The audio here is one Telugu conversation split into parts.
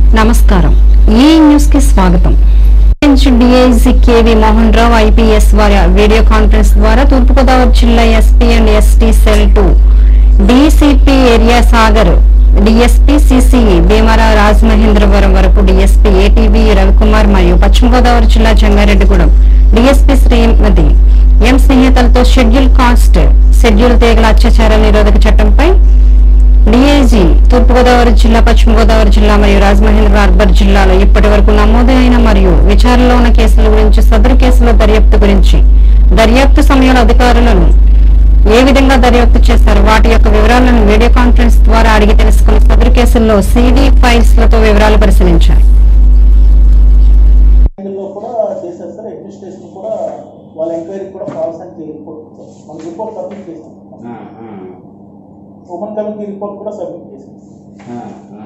నమస్కారం ఈ న్యూస్ కి స్వాగతం DIG KV Mohan Rao IPS వారి వీడియో కాన్ఫరెన్స్ ద్వారా తూర్పుగోదావరి జిల్లా SP and ST cell two DCP area Sagar DSP CCE Bhimarao Rajamahendravaram వరకు డిఎస్పీ ఏటీవీ రవికుమార్ మరియు పశ్చిమ గోదావరి జిల్లా జంగారెడ్డిగూడెం డిఎస్పీ శ్రీమతి ఎం స్నేహితులతో షెడ్యూల్ కాస్ట్ షెడ్యూల్ తీగల అత్యాచార నిరోధక చట్టంపై డిఐజీ తూర్పుగోదావరి జిల్లా పశ్చిమ గోదావరి జిల్లా మరియు రాజమహేంద్ర అర్బర్ జిల్లాలో ఇప్పటి వరకు నమోదైన మరియు విచారణలో ఉన్న కేసుల గురించి సదరు కేసుల దర్యాప్తు గురించి దర్యాప్తు సమయంలో అధికారులను ఏ విధంగా దర్యాప్తు చేశారు వాటి యొక్క వివరాలను వీడియో కాన్ఫరెన్స్ ద్వారా అడిగి తెలుసుకున్న సదరు కేసుల్లో సిడి ఫైల్స్ లతో వివరాలు పరిశీలించారు లో కూడా చేశారు సార్ అడ్మినిస్ట్రేషన్ కూడా వాళ్ళ ఎంక్వైరీ కూడా కావాల్సిన రిపోర్ట్ మన రిపోర్ట్ సబ్మిట్ చేసాం ఆ, ఆ, ఉమెన్ కమిటీ రిపోర్ట్ కూడా సబ్మిట్ చేసాం ఆ, ఆ.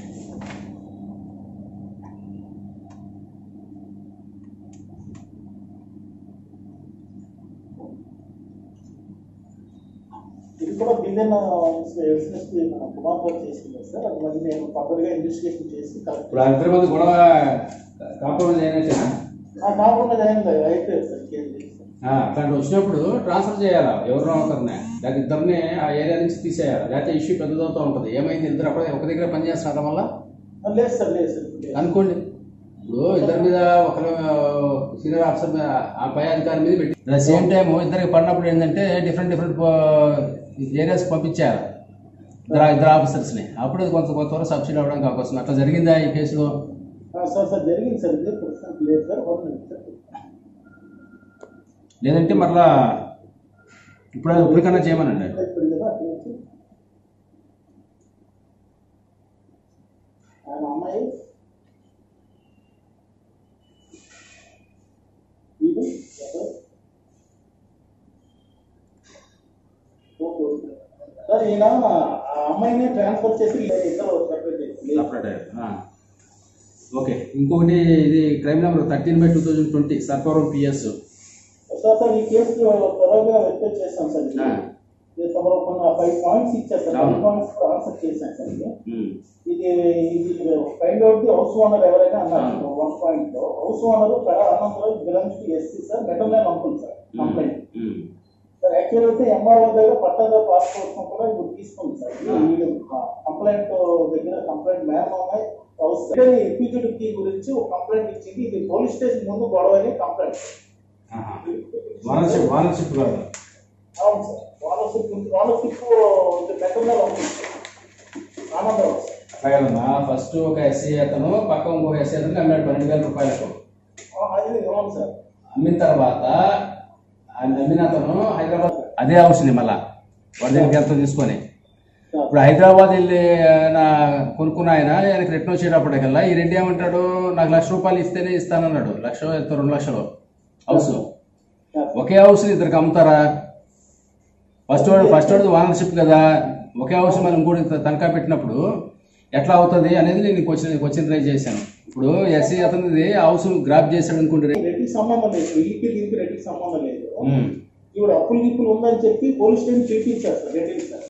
ఇది కూడా బిలియన్ ఎస్ఎస్పీ మన కుమార్ గారు చేసింది సార్ అది మళ్ళీ నేను ఫర్దర్గా ఇన్వెస్టిగేషన్ చేసి కరెక్ట్ ఇప్పుడు ఆ ఇద్దరి మధ్య గొడవ కాంప్రమైజ్ అయినట్టేనా కాకుండా అయింది అయిపోయింది సార్ కేసు చేసి ఆ, అట్లాంటి వచ్చినప్పుడు ట్రాన్స్ఫర్ చేయాలా ఎవరినో ఒకరిని లేకపోతే ఇద్దరిని ఆ ఏరియా నుంచి తీసేయాలి లేకపోతే ఇష్యూ పెద్దదవుతూ ఉంటుంది ఏమైంది ఇద్దరు అప్పుడే ఒక దగ్గర పనిచేస్తున్నారు వల్ల లేదు సార్ లేదు సార్ ఇప్పుడు లేదు. అనుకోండి ఇప్పుడు ఇద్దరి మీద ఒకరు సీనియర్ ఆఫీసర్ మీద ఆ పై అధికారి మీద పెట్టి అట్ సేమ్ టైం ఇద్దరికి పడినప్పుడు ఏంటంటే డిఫరెంట్ డిఫరెంట్ ఏరియాస్ పంపించారు ఇద్దరు ఇద్దరు ఆఫీసర్స్ని అప్పుడు కొంత కొంతవరకు సబ్సిడీ అవ్వడానికి అవకాశం ఉంది. అట్లా జరిగిందా ఈ కేసులో ఆ, సార్ సార్ జరిగింది సార్ ఇది ప్రస్తుతం లేదు సార్ వన్ మినిట్ సార్ లేదంటే మరలా ఇప్పుడు ఇప్పటికన్నా చేయమనండి ఇప్పుడు కదా అక్కడ నుంచి ఆయన అమ్మాయి ఇది ఎవరు? Okay, okay. సార్ ఈయన ఆ అమ్మాయిని ట్రాన్స్ఫర్ చేసి ఇద్దరు సెపరేట్ చేసి సపరేట్ ఓకే ఇంకొకటి ఇది crime number thirteen by two thousand twenty Sarpavaram PS sir sir ఈ కేసు త్వరగా వెరిఫై చేస్తాం సార్ ఇది. ఇది తమరు కొన్ని ఫైవ్ పాయింట్స్ ఇచ్చారు సార్ ఫైవ్ అవును. పాయింట్స్ ఆన్సర్ చేశాను సార్ ఇది ఇది ఇది find out the house owner ఎవరైనా అన్నారు వన్ పాయింట్ లో హౌస్ ఓనర్ కడ అనంతరం belongs to SC sir maternal uncle sir complaint sir actual అయితే ఎంఆర్ఓ దగ్గర పట్టాదారు పాస్పోర్ట్ కూడా ఇప్పుడు తీసుకుంది సార్ కంప్లైంట్ దగ్గర కంప్లైంట్ మ్యామ్ అమ్మాయి హౌస్ ఎగ్జిక్యూటివ్ కీ గురించి ఒక కంప్లైంట్ ఇచ్చింది ఇది పోలీస్ స్టేషన్ ముందు గొడవ అని కంప్లైంట్ వానర్షిప్ వానర్షిప్ కాదు అవును sir ownership ownership maternal uncle Anandarao sir అట్లాగేనమ్మా ఫస్ట్ ఒక ఎస్సీ అతను పక్క ఇంకొక ఎస్సీ అతను అమ్మాడు పన్నెండు వేల రూపాయలకు ఆ, అది అవును సార్ అమ్మిన తర్వాత ఆ అమ్మిన అతను హైదరాబాద్ అదే హౌస్ ని మళ్ళా వాడి దగ్గరికి ఎంతో తీసుకొని ఇప్పుడు హైదరాబాద్ వెళ్ళి ఆయన కొనుక్కున్న ఆయన ఆయనకి రిటర్న్ వచ్చేటప్పటికల్లా ఈ రెడ్డి ఏమంటాడు నాకు లక్ష రూపాయలు ఇస్తేనే ఇస్తానన్నాడు లక్ష ఎంతో రెండు లక్షలు హౌస్ ఒకే హౌస్ ఇద్దరికి అమ్ముతారా ఫస్ట్ వాడు ఫస్ట్ వాడు వానర్షిప్ కదా ఒకే హౌస్ మనం ఇంకోటి తనఖా పెట్టినప్పుడు ఎట్లా అవుతుంది అనేది నేను క్వశ్చన్ క్వశ్చన్ రైజ్ చేశాను ఇప్పుడు ఎస్సీ అతనిది హౌస్ గ్రాప్ చేశాడు అనుకుంటే రెడ్డికి సంబంధం లేదు ఇల్లుకి దీనికి రెడ్డికి సంబంధం లేదు ఇప్పుడు అప్పులు గిప్పులు ఉందని చెప్పి పోలీస్ స్టేషన్ చూపించారు సార్ రెడ్డి సార్